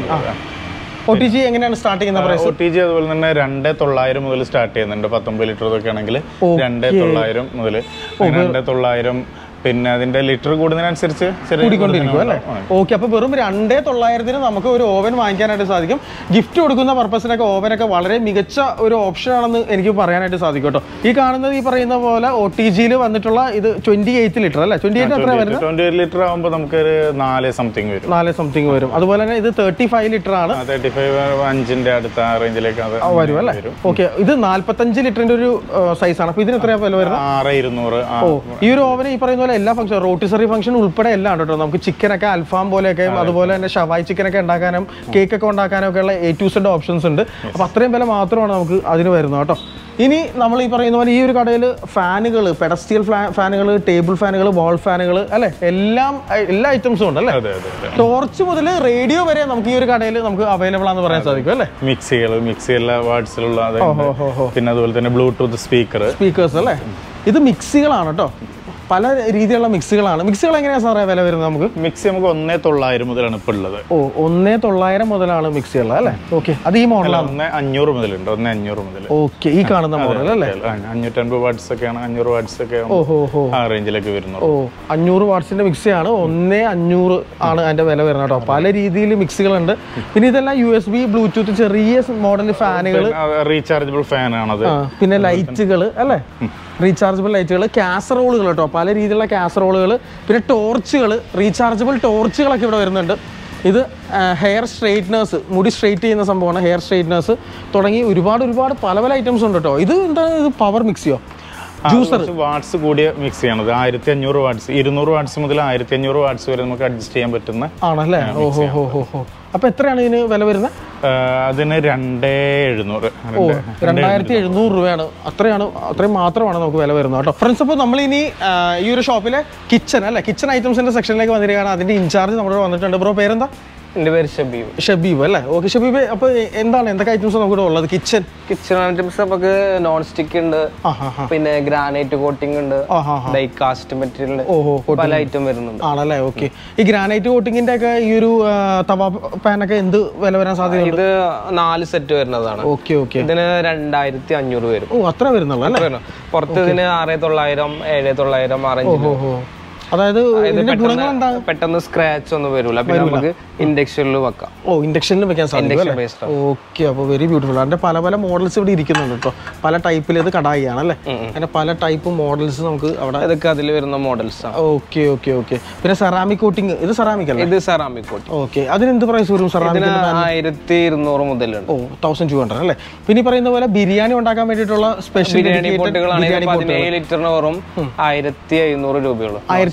O T G എങ്ങനെയാണ് സ്റ്റാർട്ട് ചെയ്യുന്ന പ്രൈസ് ഒ ടി ജി അതുപോലെ തന്നെ രണ്ട് തൊള്ളായിരം മുതൽ സ്റ്റാർട്ട് ചെയ്യുന്നുണ്ട് പത്തൊമ്പത് ലിറ്റർ ഒക്കെ ആണെങ്കിൽ രണ്ട് തൊള്ളായിരം മുതൽ രണ്ട് തൊള്ളായിരം പിന്നെ അതിന്റെ ലിറ്റർ കൂടുന്നതിനനുസരിച്ച് ചെറിയ കൂടിക്കൊണ്ടിരിക്കും അല്ലേ ഓക്കെ അപ്പോൾ വെറും രണ്ടേ തൊള്ളായിരത്തിന് നമുക്ക് ഒരു ഓവൻ വാങ്ങിക്കാനായിട്ട് സാധിക്കും ഗിഫ്റ്റ് കൊടുക്കുന്ന പർപ്പസിനൊക്കെ ഓവനൊക്കെ വളരെ മികച്ച ഒരു ഓപ്ഷൻ ആണെന്ന് എനിക്ക് പറയാനായിട്ട് സാധിക്കും കേട്ടോ ഈ കാണുന്നത് ഈ പറയുന്ന പോലെ ഒ ടി ജിയിൽ വന്നിട്ടുള്ള ഇത് ട്വന്റി എയ്റ്റ് ലിറ്റർ അല്ലേ ട്വന്റി എയ്റ്റ് എത്ര വരുന്നത് ട്വന്റി ലിറ്റർ ആകുമ്പോൾ നമുക്ക് ഒരു നാല് സംതിങ് വരും നാല് സംതിങ് വരും അതുപോലെ തന്നെ ഇത് തേർട്ടി ഫൈവ് ലിറ്റർ ആണ് തേർട്ടി ഫൈവ് അഞ്ചിന്റെ അടുത്ത ആ റേഞ്ചിലേക്ക് അത് വരും അല്ലേ ഓക്കെ ഇത് നാല്പത്തഞ്ച് ലിറ്ററിന്റെ ഒരു സൈസ് ആണ് അപ്പോൾ ഇതിന് എത്രയാ വില വരുന്നത് ആറ് ഇരുന്നൂറ് ആ ഓ ഈ ഒരു ഓവന് ഈ പറയുന്ന പോലെ എല്ലാ ഫംഗ്ഷൻ റോട്ടിസറി ഫംഗ്ഷൻ ഉൾപ്പെടെ എല്ലാം ഉണ്ട് കേട്ടോ നമുക്ക് ചിക്കനൊക്കെ അൽഫാം പോലെയൊക്കെ അതുപോലെ തന്നെ ഷവായി ചിക്കനൊക്കെ ഉണ്ടാക്കാനും കേക്ക് ഒക്കെ ഉണ്ടാക്കാനും ഒക്കെ ഉള്ള എ ടു സെഡ് ഓപ്ഷൻസ് ഉണ്ട് അപ്പോൾ അത്രയും വില മാത്രമാണ് നമുക്ക് അതിന് വരുന്നത് കേട്ടോ ഇനി നമ്മൾ ഈ പറയുന്ന പോലെ ഈ ഒരു കടയിൽ ഫാനുകൾ പെഡസ്റ്റിയൽ ഫാനുകൾ ടേബിൾ ഫാനുകൾ വാൾ ഫാനുകൾ അല്ലെ എല്ലാം എല്ലാ ഐറ്റംസും ഉണ്ട് അല്ലേ അതെ അതെ അതെ ടോർച്ച് മുതൽ റേഡിയോ വരെ നമുക്ക് ഈ ഒരു കടയിൽ നമുക്ക് അവൈലബിൾ ആണെന്ന് പറയാൻ സാധിക്കും അല്ലേ മിക്സികൾ മിക്സി എല്ലാ വാട്സിലുള്ള അത് ഹോ ഹോ ഹോ പിന്നെ അതുപോലെ തന്നെ ബ്ലൂടൂത്ത് സ്പീക്കർ സ്പീക്കേഴ്സ് അല്ലേ ഇത് മിക്സികളാണ് കേട്ടോ പല രീതിയിലുള്ള മിക്സികളാണ് മിക്സികൾ എങ്ങനെയാണ് സാറേ വില വരുന്നത് നമുക്ക് മിക്സി നമുക്ക് ഒന്നേ തൊള്ളായിരം മുതലാണ് ഇപ്പോൾ ഉള്ളത് ഓ ഒന്നേ തൊള്ളായിരം മുതലാണ് മിക്സികൾ അല്ലേ ഓക്കെ അത് ഈ മോഡലാണ് ഒന്നേ അഞ്ഞൂറ് മുതലുണ്ട് ഒന്നേ അഞ്ഞൂറ് മുതൽ ഓക്കെ ഈ കാണുന്ന മോഡൽ അല്ലേ അഞ്ഞൂറ്റൻപത് വാട്ട്സ് ഒക്കെയാണ് അഞ്ഞൂറ് വാട്ട്സ് ഒക്കെ ഓഹോ ഹോ ആ റേഞ്ചിലേക്ക് വരുന്നുള്ളൂ ഓ അഞ്ഞൂറ് വാട്സിന്റെ മിക്സിയാണ് ഒന്നേ അഞ്ഞൂറ് ആണ് അതിന്റെ വില വരുന്നത് കേട്ടോ പല രീതിയിൽ മിക്സികളുണ്ട് പിന്നെ ഇതെല്ലാം യു എസ് ബി ബ്ലൂടൂത്ത് ചെറിയ മോഡൽ ഫാനുകൾ റീചാർജബിൾ ഫാൻ ആണത് പിന്നെ ലൈറ്റുകൾ അല്ലേ റീചാർജബിൾ ലൈറ്റുകൾ കാസറോളുകൾ കേട്ടോ പല രീതിയിലുള്ള കാസറോളുകൾ പിന്നെ ടോർച്ചുകൾ റീചാർജബിൾ ടോർച്ചുകളൊക്കെ ഇവിടെ വരുന്നുണ്ട് ഇത് ഹെയർ സ്ട്രെയിറ്റ്നേഴ്സ് മുടി സ്ട്രെയിറ്റ് ചെയ്യുന്ന സംഭവമാണ് ഹെയർ സ്ട്രെയിറ്റ്നേഴ്സ് തുടങ്ങി ഒരുപാട് ഒരുപാട് പല പല ഐറ്റംസ് ഉണ്ട് കേട്ടോ ഇത് എന്താണ് ഇത് പവർ മിക്സിയോ ജ്യൂസർ വാട്ട്സ് കൂടിയ മിക്സിയാണത് ആയിരത്തി അഞ്ഞൂറ് വാട്ട്സ് ഇരുന്നൂറ് വാട്ട്സ് മുതൽ ആയിരത്തി അഞ്ഞൂറ് വാട്ട്സ് വരെ നമുക്ക് അഡ്ജസ്റ്റ് ചെയ്യാൻ പറ്റുന്ന ആണല്ലേ ഓ ഹോ ഹോ ഹോ ഹോ അപ്പോൾ എത്രയാണ് ഇതിന് വില വരുന്നത് ആ, അതിന് രണ്ടേ എഴുന്നൂറ് ഓ രണ്ടായിരത്തി എഴുന്നൂറ് രൂപയാണ് അത്രയാണ് അത്രയും മാത്രമാണ് നമുക്ക് വില വരുന്നത് കേട്ടോ ഫ്രണ്ട്സ് അപ്പോൾ നമ്മൾ ഇനി ഈ ഒരു ഷോപ്പിലെ കിച്ചൺ അല്ലേ കിച്ചൺ ഐറ്റംസിന്റെ സെക്ഷനിലേക്ക് വന്നിരിക്കുകയാണ് അതിന്റെ ഇൻചാർജ് നമ്മുടെ വന്നിട്ടുണ്ട് ബ്രോ പേരെന്താ എൻ്റെ പേര് ഷബീബ് ഷബീബ് അല്ലേ ഓക്കെ ഷബീബ് അപ്പോൾ എന്താണ് എന്തൊക്കെ ഐറ്റംസ് നമുക്ക് ഉള്ളത് കിച്ചൺ കിച്ചൺ ഐറ്റംസ് നമുക്ക് നോൺ സ്റ്റിക്ക് ഉണ്ട് ആ ഹാ ഹാ പിന്നെ ഗ്രാനൈറ്റ് കോട്ടിംഗ് ഉണ്ട് ആ ഹാ ഡൈ കാസ്റ്റ് മെറ്റീരിയൽ ഓഹോ പല ഐറ്റം വരുന്നുണ്ട് ആണല്ലേ ഓക്കെ ഈ ഗ്രാനൈറ്റ് കോട്ടിങ്ങിന്റെ ഒക്കെ ഈ ഒരു ആ, തവ പാനൊക്കെ എന്ത് വില വരാൻ സാധ്യതയുണ്ട് ഇത് നാല് സെറ്റ് വരുന്നതാണ് ഓക്കെ ഓക്കെ ഇതിന് രണ്ടായിരത്തി അഞ്ഞൂറ് വരും ഓ അത്ര വരുന്നുള്ളൂ അല്ലേ വരണം. പുറത്ത് ഇതിന് ആറ് തൊള്ളായിരം ഏഴ് തൊള്ളായിരം ആ റേഞ്ചിൽ ഓഹോ അതായത് ഇതിന്റെ ഗുണങ്ങൾ എന്താ പെട്ടെന്ന് സ്ക്രാച്ച് ഒന്നും വരില്ല പിന്നെ നമുക്ക് ഇൻഡക്ഷനിൽ വെക്കാം ഓ ഇൻഡക്ഷനിൽ വെക്കാൻ സാധിക്കും ഇൻഡക്ഷൻ അല്ലേ ബേസ്ഡ് ഓക്കെ അപ്പോൾ വെരി ബ്യൂട്ടിഫുൾ അതിന്റെ പല പല മോഡൽസ് ഇവിടെ ഇരിക്കുന്നുണ്ട് കേട്ടോ പല ടൈപ്പിൽ ഇത് കടായി ആണല്ലേ അതിന്റെ പല ടൈപ്പ് മോഡൽസ് നമുക്ക് അവിടെ ഇതൊക്കെ അതിൽ വരുന്ന മോഡൽസ് ആണ് ഓക്കെ ഓക്കെ ഓക്കെ പിന്നെ സെറാമിക് കോട്ടിങ് ഇത് സെറാമിക് അല്ലേ ഇത് സെറാമിക് കോട്ട് ഓക്കെ അതിന് എന്ത് പ്രൈസ് വരും സെറാമിക് ഇതിന് ആയിരത്തി ഇരുന്നൂറ് മുതലുണ്ട് ഓ തൗസൻഡ് ടു ഹൺഡ്രഡ് അല്ലേ പിന്നെ ഈ പറയുന്ന പോലെ ബിരിയാണി ഉണ്ടാക്കാൻ വേണ്ടിയിട്ടുള്ള സ്പെഷ്യൽ ബിരിയാണി പോട്ടുകളാണെങ്കിൽ പതിനേഴ് ലിറ്ററിന് വെറും ആയിരത്തി എഴുന്നൂറ് രൂപയുള്ളൂ ആയിരത്തി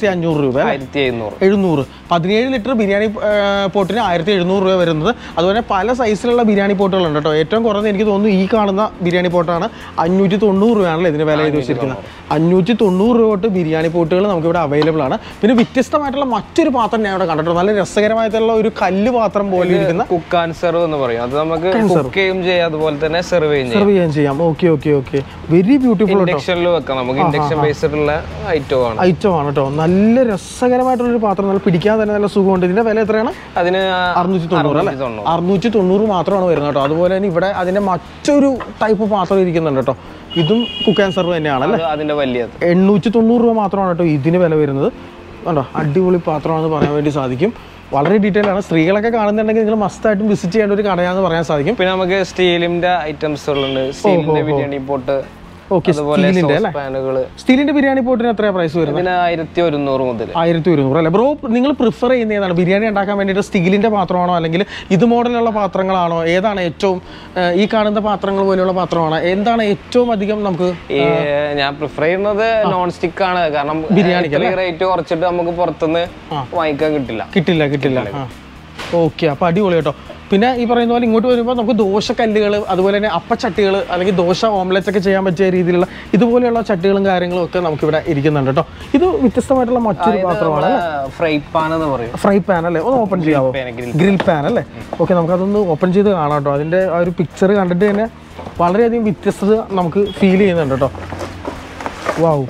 അഞ്ഞൂറ് രൂപ അല്ലേ? ആയിരത്തി എഴുന്നൂറ് എഴുന്നൂറ് പതിനേഴ് ലിറ്റർ ബിരിയാണി ആ, പോട്ടിന് ആയിരത്തി എഴുന്നൂറ് രൂപ വരുന്നത് അതുപോലെ പല സൈസിലുള്ള ബിരിയാണി പോട്ടുകളുണ്ട് കേട്ടോ ഏറ്റവും കുറഞ്ഞത് എനിക്ക് തോന്നുന്നു ഈ കാണുന്ന ബിരിയാണി പോട്ടാണ് അഞ്ഞൂറ്റി തൊണ്ണൂറ് രൂപയാണല്ലോ ഇതിന് വില ചെയ്ത് വെച്ചിരിക്കുന്നത് അഞ്ഞൂറ്റി തൊണ്ണൂറ് രൂപ തൊട്ട് ബിരിയാണി പോട്ടുകൾ നമുക്ക് ഇവിടെ അവൈലബിൾ ആണ് പിന്നെ വ്യത്യസ്തമായിട്ടുള്ള മറ്റൊരു പാത്രം ഞാൻ ഇവിടെ കണ്ടിട്ടുണ്ട് നല്ല രസകരമായിട്ടുള്ള ഒരു കല്ല് പാത്രം പോലെ ഇരിക്കുന്ന കുക്ക് ആൻഡ് സെർവ് എന്ന് പറയും അത് നമുക്ക് കുക്ക് ചെയ്യും ചെയ്യാം അതുപോലെ തന്നെ സെർവ് ചെയ്യും ചെയ്യാം സെർവ് ചെയ്യാൻ ചെയ്യാം okay okay okay very beautiful കേട്ടോ ഇൻഡക്ഷനിൽ വെക്കാം നമുക്ക് ഇൻഡക്ഷൻ ബേസ്ഡ് ഉള്ള ഐറ്റം ആണ് ഐറ്റം ആണ് കേട്ടോ നല്ല രസകരമായിട്ടുള്ളൊരു പാത്രം നല്ല പിടിക്കാൻ തന്നെ നല്ല സുഖമുണ്ട് ഇതിന്റെ വില എത്രയാണ് അതിന് അറുന്നൂറ്റി തൊണ്ണൂറ് അല്ലേ അറുന്നൂറ്റി തൊണ്ണൂറ്. അറുന്നൂറ്റി തൊണ്ണൂറ് മാത്രമാണ് വരുന്നത് കേട്ടോ അതുപോലെ തന്നെ ഇവിടെ അതിന്റെ മറ്റൊരു ടൈപ്പ് പാത്രം ഇരിക്കുന്നുണ്ട് കേട്ടോ ഇതും കുക്ക് ആൻഡ് സെർവ് തന്നെയാണ് അല്ലേ അത് അതിന്റെ വലിയത് എണ്ണൂറ്റി തൊണ്ണൂറ് രൂപ മാത്രമാണ് കേട്ടോ ഇതിന് വില വരുന്നത് കണ്ടോ അടിപൊളി പാത്രമാണെന്ന് പറയാൻ വേണ്ടി സാധിക്കും വളരെ ഡീറ്റെയിൽ ആണ് സ്ത്രീകളൊക്കെ കാണുന്നുണ്ടെങ്കിൽ നിങ്ങൾ മസ്റ്റായിട്ടും വിസിറ്റ് ചെയ്യേണ്ട ഒരു കടയാണെന്ന് പറയാൻ സാധിക്കും പിന്നെ നമുക്ക് സ്റ്റീലിന്റെ ഐറ്റംസുകളുണ്ട് സ്റ്റീലിന്റെ ബിരിയാണി പോട്ട് ഓക്കെ അതുപോലെ സ്റ്റീലിന്റെ അല്ലേ പാനുകള് സ്റ്റീലിന്റെ ബിരിയാണി പോട്ടിന് എത്രയാണ് പ്രൈസ് വരുന്നത് ഇതിന് ആയിരത്തി ഒരുന്നൂറ് മുതൽ ആയിരത്തി ഒരുന്നൂറ് അല്ലേ ബ്രോ നിങ്ങൾ പ്രിഫർ ചെയ്യുന്ന ഏതാണ് ബിരിയാണി ഉണ്ടാക്കാൻ വേണ്ടിയിട്ട് സ്റ്റീലിന്റെ പാത്രമാണോ അല്ലെങ്കിൽ ഇത് മോഡലുള്ള പാത്രങ്ങളാണോ ഏതാണ് ഏറ്റവും ഏഹ്, ഈ കാണുന്ന പാത്രങ്ങൾ പോലെയുള്ള പാത്രമാണോ എന്താണ് ഏറ്റവും അധികം നമുക്ക് ഈ ഞാൻ പ്രിഫർ ചെയ്യുന്നത് നോൺ സ്റ്റിക്ക് ആണ് കാരണം ബിരിയാണിക്ക് റേറ്റ് കുറച്ചിട്ട് നമുക്ക് പുറത്തുനിന്ന് വാങ്ങിക്കാൻ കിട്ടില്ല കിട്ടില്ല കിട്ടില്ല ആ ഓക്കെ അപ്പോൾ അടിപൊളി കേട്ടോ പിന്നെ ഈ പറയുന്ന പോലെ ഇങ്ങോട്ട് വരുമ്പോൾ നമുക്ക് ദോശക്കല്ലുകൾ അതുപോലെ തന്നെ അപ്പച്ചട്ടികൾ അല്ലെങ്കിൽ ദോശ ഓംലെറ്റ് ഒക്കെ ചെയ്യാൻ പറ്റിയ രീതിയിലുള്ള ഇതുപോലെയുള്ള ചട്ടികളും കാര്യങ്ങളും ഒക്കെ നമുക്കിവിടെ ഇരിക്കുന്നുണ്ട് കേട്ടോ ഇത് വ്യത്യസ്തമായിട്ടുള്ള മറ്റൊരു പാത്രമാണ് ഫ്രൈ പാൻ എന്ന് പറയും ഫ്രൈ പാൻ അല്ലേ ഒന്ന് ഓപ്പൺ ചെയ്യാവോ pan, grill ഗ്രിൽ പാൻ അല്ലേ ഓക്കെ നമുക്കതൊന്ന് ഓപ്പൺ ചെയ്ത് കാണാം കേട്ടോ അതിൻ്റെ ആ ഒരു പിക്ചർ കണ്ടിട്ട് തന്നെ വളരെയധികം വ്യത്യസ്തത നമുക്ക് ഫീൽ ചെയ്യുന്നുണ്ട് കേട്ടോ വാവ്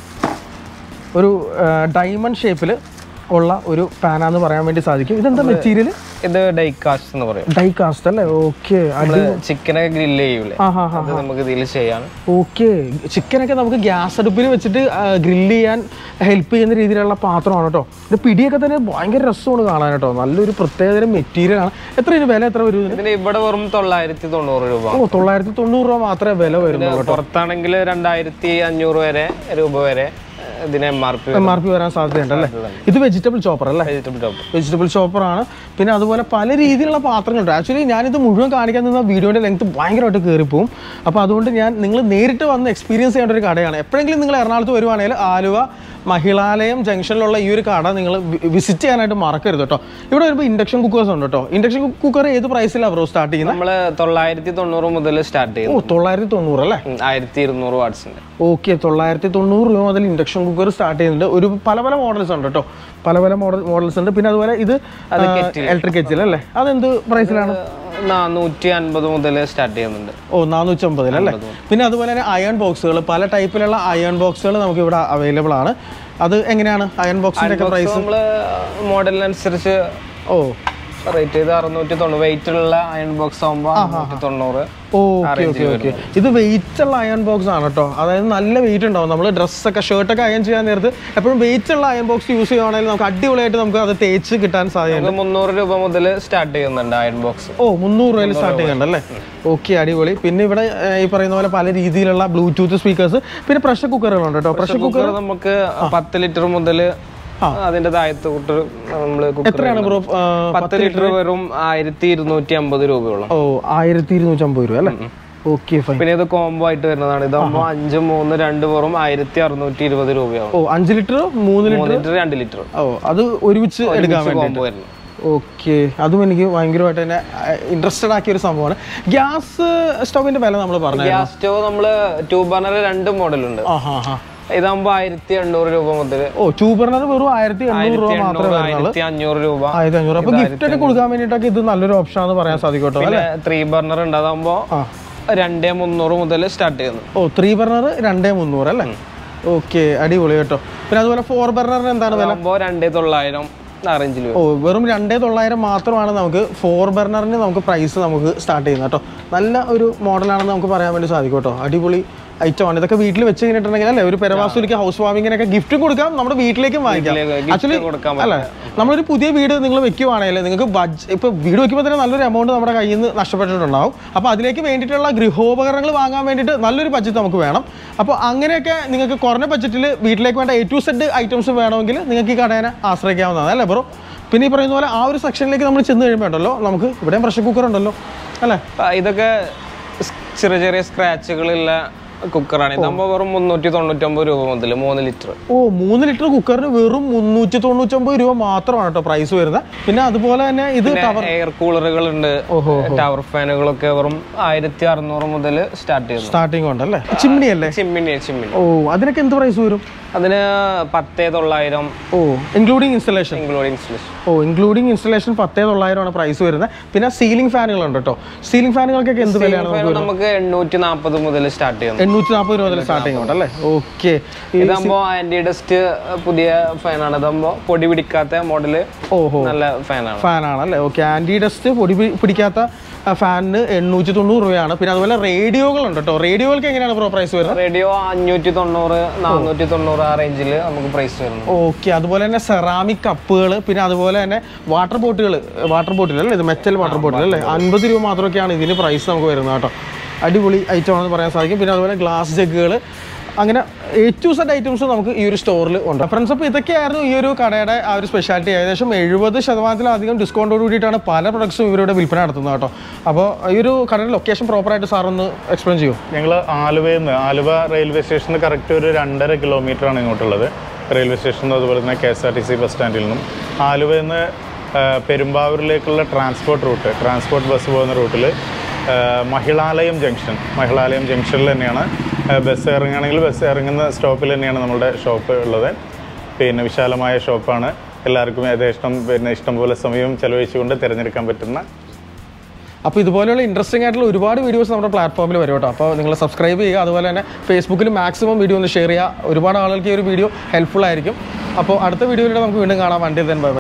ഒരു ഡയമണ്ട് ഷേപ്പിൽ ഉള്ള ഒരു പാനാന്ന് പറയാൻ വേണ്ടി സാധിക്കും ഇതെന്താ മെറ്റീരിയൽ ഇത് ഡൈകാസ്റ്റ് എന്ന് പറയും ഡൈ കാസ്റ്റ് അല്ലേ ഓക്കെ നമ്മള് ചിക്കനൊക്കെ ഗ്രില്ല് ചെയ്യൂലേ ആ ഹാ ഹാ അത് നമുക്ക് ഇതിൽ ചെയ്യാൻ ഓക്കെ ചിക്കനൊക്കെ നമുക്ക് ഗ്യാസ് അടുപ്പിൽ വെച്ചിട്ട് ഗ്രില്ല് ചെയ്യാൻ ഹെൽപ്പ് ചെയ്യുന്ന രീതിയിലുള്ള പാത്രമാണ് കേട്ടോ ഇത് പിടിയൊക്കെ തന്നെ ഭയങ്കര രസമാണ് കാണാൻ കേട്ടോ നല്ലൊരു പ്രത്യേകതരം മെറ്റീരിയൽ ആണ് എത്ര ഇതിന് വില എത്ര വരും ഇതിന്? ഇതിന് ഇവിടെ വെറും തൊള്ളായിരത്തി തൊണ്ണൂറ് രൂപ ഓ തൊള്ളായിരത്തി തൊണ്ണൂറ് രൂപ മാത്രമേ വില വരുന്നുള്ളൂ പുറത്താണെങ്കിൽ രണ്ടായിരത്തി അഞ്ഞൂറ് വരെ രൂപ വരെ ഇതിന് M R P M R P വരാൻ സാധ്യതയുണ്ട് അല്ലേ ഇത് വെജിറ്റബിൾ ചോപ്പർ അല്ലേ വെജിറ്റബിൾ ടോപ്പ് വെജിറ്റബിൾ ചോപ്പർ ആണ് പിന്നെ അതുപോലെ പല രീതിയിലുള്ള പാത്രങ്ങളുണ്ട് ആക്ച്വലി ഞാനിത് മുഴുവൻ കാണിക്കാൻ നിന്ന വീഡിയോയുടെ ലെങ്ത് ഭയങ്കരമായിട്ട് കയറിപ്പോവും അപ്പോൾ അതുകൊണ്ട് ഞാൻ നിങ്ങൾ നേരിട്ട് വന്ന് എക്സ്പീരിയൻസ് ചെയ്യേണ്ട ഒരു കടയാണ് എപ്പോഴെങ്കിലും നിങ്ങൾ എറണാകുളത്ത് വരുവാണെങ്കിൽ ആലുവ മഹിളാലയം ജംഗ്ഷനിലുള്ള ഈ ഒരു കട നിങ്ങൾ വിസിറ്റ് ചെയ്യാനായിട്ട് മറക്കരുത് കേട്ടോ ഇവിടെ വരുമ്പോൾ ഇൻഡക്ഷൻ കുക്കേഴ്സ് ഉണ്ട് കേട്ടോ ഇൻഡക്ഷൻ കുക്കർ ഏത് പ്രൈസിലാണ് ബ്രോ സ്റ്റാർട്ട് ചെയ്യുന്നത് നമ്മള് തൊള്ളായിരത്തി തൊണ്ണൂറ് മുതൽ സ്റ്റാർട്ട് ഓ ചെയ്യുന്നു തൊള്ളായിരത്തി തൊണ്ണൂറ് അല്ലേ ഉം, ആയിരത്തി ഇരുന്നൂറ് വാട്സിന്റെ ഓക്കെ തൊള്ളായിരത്തി തൊണ്ണൂറ് രൂപ മുതൽ ഇൻഡക്ഷൻ കുക്കർ സ്റ്റാർട്ട് ചെയ്യുന്നുണ്ട് ഒരു പല പല മോഡൽസ് ഉണ്ട് കേട്ടോ പല പല മോഡൽ മോഡൽസ് ഉണ്ട് പിന്നെ അതുപോലെ ഇത് ഇലക്ട്രിക് കെറ്റിൽ അല്ലേ അതെന്ത് പ്രൈസിലാണ് നാനൂറ്റി അൻപത് മുതൽ സ്റ്റാർട്ട് ചെയ്യുന്നുണ്ട് ഓ നാനൂറ്റി അമ്പതിൽ അല്ലേ പിന്നെ അതുപോലെ തന്നെ അയൺ ബോക്സുകൾ പല ടൈപ്പിലുള്ള അയൺ ബോക്സുകൾ നമുക്ക് ഇവിടെ അവൈലബിൾ ആണ് അത് എങ്ങനെയാണ് അയൺ ബോക്സിന്റെ ഒക്കെ പ്രൈസ് നമ്മള് മോഡലിനനുസരിച്ച് ഓ റേറ്റ് ചെയ്ത് അറുന്നൂറ്റി തൊണ്ണൂറ് വെയിറ്റ് ഉള്ള അയൺ ബോക്സ് ആകുമ്പോൾ അറുന്നൂറ്റി തൊണ്ണൂറ് ഓക്കെ ഓക്കെ ഓക്കെ ഇത് വെയിറ്റ് ഉള്ള അയൺ ബോക്സ് ആണ് കേട്ടോ അതായത് നല്ല വെയിറ്റ് ഉണ്ടാവും നമ്മൾ ഡ്രസ്സൊക്കെ ഷർട്ടൊക്കെ അയൺ ചെയ്യാൻ നേരത്ത് എപ്പോഴും വെയിറ്റ് ഉള്ള അയൺ ബോക്സ് യൂസ് ചെയ്യുവാണെങ്കിൽ നമുക്ക് അടിപൊളിയായിട്ട് നമുക്ക് അത് തേച്ച് കിട്ടാൻ സാധ്യതയുണ്ട് നമുക്ക് മുന്നൂറ് രൂപ മുതൽ സ്റ്റാർട്ട് ചെയ്യുന്നുണ്ട് അയൺ ബോക്സ് ഓ മുന്നൂറ് രൂപയിൽ സ്റ്റാർട്ട് ചെയ്യുന്നുണ്ടല്ലേ ഓക്കെ അടിപൊളി പിന്നെ ഇവിടെ ഏർ, ഈ പറയുന്ന പോലെ പല രീതിയിലുള്ള ബ്ലൂടൂത്ത് സ്പീക്കേഴ്സ് പിന്നെ പ്രഷർ കുക്കറുകളുണ്ട് കേട്ടോ പ്രഷർ കുക്കർ കുക്കർ നമുക്ക് പത്ത് ലിറ്റർ മുതൽ അതിന്റെ താഴത്ത് കൂട്ട് നമ്മള് കുക്കർ എത്രയാണ് ബ്രോ പത്ത് ലിറ്റർ വെറും ആയിരത്തി ഇരുന്നൂറ്റി അമ്പത് രൂപയോളം ഓ ആയിരത്തി ഇരുന്നൂറ്റി അമ്പത് രൂപ അല്ലേ ഓക്കെ ഫൈൻ പിന്നെ ഇത് കോംബോ ആയിട്ട് വരുന്നതാണ് ഇതാകുമ്പോൾ അഞ്ച് മൂന്ന് രണ്ട് വെറും ആയിരത്തി അറുന്നൂറ്റി ഇരുപത് രൂപയാവും ഓ അഞ്ച് ലിറ്റർ മൂന്ന് ലിറ്റർ മൂന്ന് ലിറ്റർ രണ്ട് ലിറ്റർ ഓ അത് ഒരുമിച്ച് എടുക്കാൻ വേണ്ടി കോംബോ വരുന്നു ഓക്കെ അതും എനിക്ക് ഭയങ്കരമായിട്ട് തന്നെ ഇൻട്രസ്റ്റഡ് ആക്കിയ ഒരു സംഭവമാണ് ഗ്യാസ് സ്റ്റൗവിന്റെ വില നമ്മൾ പറഞ്ഞു ഗ്യാസ് സ്റ്റവ് നമ്മള് ടൂ ബർണർ രണ്ട് മോഡലുണ്ട് ആ ഹാ ഹാ ഇതാകുമ്പോൾ ആയിരത്തി എണ്ണൂറ് രൂപ മുതൽ ഓ ടൂ ബർണർ വെറും ആയിരത്തി എണ്ണൂറ് രൂപ മാത്രമേ വരുന്നുള്ളൂ ആയിരത്തി അഞ്ഞൂറ് രൂപ ആയിരത്തി അഞ്ഞൂറ് അപ്പൊ ഗിഫ്റ്റ് ഒക്കെ കൊടുക്കാൻ വേണ്ടിയിട്ടൊക്കെ ഇത് നല്ലൊരു ഓപ്ഷൻ ആണെന്ന് പറയാൻ സാധിക്കും കേട്ടോ പിന്നെ ത്രീ ബർണർ ഉണ്ട് അതാകുമ്പോൾ ആ രണ്ടേ മുന്നൂറ് മുതൽ സ്റ്റാർട്ട് ചെയ്യുന്നു ഓ ത്രീ ബർണർ രണ്ടേ മുന്നൂറ് അല്ലേ ഓക്കെ അടിപൊളി കേട്ടോ പിന്നെ അതുപോലെ ഫോർ ബർണറിന് എന്താണ് വില അതാകുമ്പോൾ രണ്ടേ തൊള്ളായിരം ആ റേഞ്ചിൽ വരും ഓ വെറും രണ്ടേ തൊള്ളായിരം മാത്രമാണ് നമുക്ക് ഫോർ ബർണറിന് നമുക്ക് പ്രൈസ് നമുക്ക് സ്റ്റാർട്ട് ചെയ്യുന്നത് കേട്ടോ നല്ല ഒരു മോഡലാണെന്ന് നമുക്ക് പറയാൻ വേണ്ടി സാധിക്കും കേട്ടോ അടിപൊളി ഐറ്റം ആണ് ഇതൊക്കെ വീട്ടിൽ വെച്ച് കഴിഞ്ഞിട്ടുണ്ടെങ്കിൽ അല്ലേ ഒരു പെരവാസുലിക്ക് ഹൗസ് വാമിങ്ങിനൊക്കെ ഗിഫ്റ്റ് കൊടുക്കാം നമ്മുടെ വീട്ടിലേക്കും വാങ്ങിക്കാം വീട്ടിലേക്ക് ആക്ച്വലി gift കൊടുക്കാൻ അല്ലേ നമ്മളൊരു പുതിയ വീട് നിങ്ങൾ വെക്കുവാണെങ്കിൽ നിങ്ങൾക്ക് ബഡ്ജ് ഇപ്പോൾ വീട് വെക്കുമ്പോൾ തന്നെ നല്ലൊരു എമൗണ്ട് നമ്മുടെ കയ്യിൽ നിന്ന് നഷ്ടപ്പെട്ടിട്ടുണ്ടാവും അപ്പോൾ അതിലേക്ക് വേണ്ടിയിട്ടുള്ള ഗൃഹോപകരണങ്ങൾ വാങ്ങാൻ വേണ്ടിയിട്ട് നല്ലൊരു ബഡ്ജറ്റ് നമുക്ക് വേണം അപ്പോൾ അങ്ങനെയൊക്കെ നിങ്ങൾക്ക് കുറഞ്ഞ ബഡ്ജറ്റിൽ വീട്ടിലേക്ക് വേണ്ട എ ടു സെഡ് ഐറ്റംസ് വേണമെങ്കിൽ നിങ്ങൾക്ക് ഈ കടേനെ ആശ്രയിക്കാവുന്നതാണ് അല്ലേ ബ്രോ പിന്നെ ഈ പറയുന്ന പോലെ ആ ഒരു സെക്ഷനിലേക്ക് നമ്മൾ ചെന്ന് കഴിയുമ്പോൾ ഉണ്ടല്ലോ നമുക്ക് ഇവിടെയും പ്രഷർ കുക്കർ ഉണ്ടല്ലോ അല്ലേ ആ, ഇതൊക്കെ സ് ചെറിയ ചെറിയ സ്ക്രാച്ചുകളുള്ള കുക്കറാണ് ഇതാകുമ്പോൾ വെറും മുന്നൂറ്റി തൊണ്ണൂറ്റൊമ്പത് രൂപ മുതൽ മൂന്ന് ലിറ്റർ ഓ മൂന്ന് ലിറ്റർ കുക്കറിന് വെറും മുന്നൂറ്റി തൊണ്ണൂറ്റൊമ്പത് രൂപ മാത്രമാണ് കേട്ടോ പ്രൈസ് വരുന്നത് പിന്നെ അതുപോലെ തന്നെ ഇത് ടവർ എയർ കൂളറുകൾ ഉണ്ട് ഓഹോ ടവർ ഫാനുകളൊക്കെ വെറും ആയിരത്തി അറുന്നൂറ് മുതൽ സ്റ്റാർട്ട് ചെയ്യുന്നു സ്റ്റാർട്ടിങ് ഉണ്ടല്ലേ ചിമ്മിനി അല്ലേ ചിമ്മിനി ചിമ്മിനി ഓ അതിനൊക്കെ എന്ത് പ്രൈസ് വരും അതിന് പത്തേ തൊള്ളായിരം ഓ ഇൻക്ലൂഡിങ് ഇൻസ്റ്റലേഷൻ ഇൻക്ലൂഡിങ് ഇൻസ്റ്റലേഷൻ ഓ ഇൻക്ലൂഡിങ് ഇൻസ്റ്റലേഷൻ പത്തേ തൊള്ളായിരമാണ് പ്രൈസ് വരുന്നത് പിന്നെ സീലിംഗ് ഫാനുകളുണ്ട് കേട്ടോ സീലിംഗ് ഫാനുകൾക്കൊക്കെ എന്ത് വിലയാണ് നമുക്ക് എണ്ണൂറ്റി നാൽപ്പത് മുതൽ സ്റ്റാർട്ട് ചെയ്യുന്നു എണ്ണൂറ്റി നാൽപ്പത് രൂപ മുതൽ സ്റ്റാർട്ടിങ് ഉണ്ട് അല്ലേ ഓക്കെ ഇതാകുമ്പോ ആന്റി ഡസ്റ്റ് പുതിയ ഫാനാണ് ഇതാകുമ്പോ പൊടി പിടിക്കാത്ത മോഡല് ഓഹോ നല്ല ഫാനാണ് ഫാനാണ് അല്ലേ ഓക്കെ ആൻറ്റി ഡസ്റ്റ് പൊടി പി- പിടിക്കാത്ത ആ, ഫാനിന് എണ്ണൂറ്റി തൊണ്ണൂറ് രൂപയാണ് പിന്നെ അതുപോലെ റേഡിയോകളുണ്ട് കേട്ടോ റേഡിയോകൾക്ക് എങ്ങനെയാണ് ബ്രോ പ്രൈസ് വരുന്നത് റേഡിയോ അഞ്ഞൂറ്റി തൊണ്ണൂറ് നാനൂറ്റി തൊണ്ണൂറ് ആ റേഞ്ചിൽ നമുക്ക് പ്രൈസ് വരുന്നു ഓക്കെ അതുപോലെ തന്നെ സെറാമിക് കപ്പുകൾ പിന്നെ അതുപോലെ തന്നെ വാട്ടർ ബോട്ടുകൾ വാട്ടർ ബോട്ടിൽ അല്ലേ ഇത് മെറ്റൽ വാട്ടർ ബോട്ടിൽ അല്ലേ അൻപത് രൂപ മാത്രമൊക്കെയാണ് ഇതിന് പ്രൈസ് നമുക്ക് വരുന്നത് കേട്ടോ അടിപൊളി ഐറ്റം ആണെന്ന് പറയാൻ സാധിക്കും പിന്നെ അതുപോലെ ഗ്ലാസ് ജഗ്ഗുകൾ അങ്ങനെ എ ടു സെഡ് ഐറ്റംസ് നമുക്ക് ഈ ഒരു സ്റ്റോറിൽ ഉണ്ട് ഫ്രണ്ട്സ് അപ്പോൾ ഇതൊക്കെയായിരുന്നു ഈ ഒരു കടയുടെ ആ ഒരു സ്പെഷ്യാലിറ്റി ഏകദേശം എഴുപത് ശതമാനത്തിലധികം ഡിസ്കൗണ്ടോട് കൂടിയിട്ടാണ് പല പ്രൊഡക്ട്സും ഇവരുടെ വിൽപ്പന നടത്തുന്നത് കേട്ടോ അപ്പോൾ ഈ ഒരു കടയുടെ ലൊക്കേഷൻ പ്രോപ്പറായിട്ട് സാർ ഒന്ന് എക്സ്പ്ലെയിൻ ചെയ്യൂ ഞങ്ങൾ ആലുവയിൽ നിന്ന് ആലുവ റെയിൽവേ സ്റ്റേഷനിൽ കറക്റ്റ് ഒരു രണ്ടര കിലോമീറ്റർ ആണ് ഇങ്ങോട്ടുള്ളത് റെയിൽവേ സ്റ്റേഷനിൽ അതുപോലെ തന്നെ K S R T C bus സ്റ്റാൻഡിൽ നിന്നും ആലുവയിൽ നിന്ന് ആ, പെരുമ്പാവൂരിലേക്കുള്ള ട്രാൻസ്പോർട്ട് റൂട്ട് ട്രാൻസ്പോർട്ട് ബസ് പോകുന്ന റൂട്ടിൽ മഹിളാലയം ജംഗ്ഷൻ മഹിളാലയം ജംഗ്ഷനിൽ തന്നെയാണ് ആ, ബസ് ഇറങ്ങുകയാണെങ്കിൽ ബസ് ഇറങ്ങുന്ന സ്റ്റോപ്പിൽ തന്നെയാണ് നമ്മുടെ ഷോപ്പ് ഉള്ളത് പിന്നെ വിശാലമായ ഷോപ്പാണ് എല്ലാവർക്കും യഥേഷ്ടം പിന്നെ ഇഷ്ടംപോലെ സമയം ചെലവഴിച്ചുകൊണ്ട് തിരഞ്ഞെടുക്കാൻ പറ്റുന്ന അപ്പോൾ ഇതുപോലെയുള്ള ഇൻട്രസ്റ്റിംഗ് ആയിട്ടുള്ള ഒരുപാട് വീഡിയോസ് നമ്മുടെ പ്ലാറ്റ്ഫോമിൽ വരും കേട്ടോ അപ്പോൾ നിങ്ങൾ സബ്സ്ക്രൈബ് ചെയ്യുക അതുപോലെ തന്നെ ഫേസ്ബുക്കിൽ മാക്സിമം വീഡിയോ ഒന്ന് ഷെയർ ചെയ്യുക ഒരുപാട് ആളുകൾക്ക് ഈ ഒരു വീഡിയോ ഹെൽപ്ഫുൾ ആയിരിക്കും അപ്പോൾ അടുത്ത വീഡിയോയിലൂടെ നമുക്ക് വീണ്ടും കാണാം വണ്ടി തന്നെ ബൈ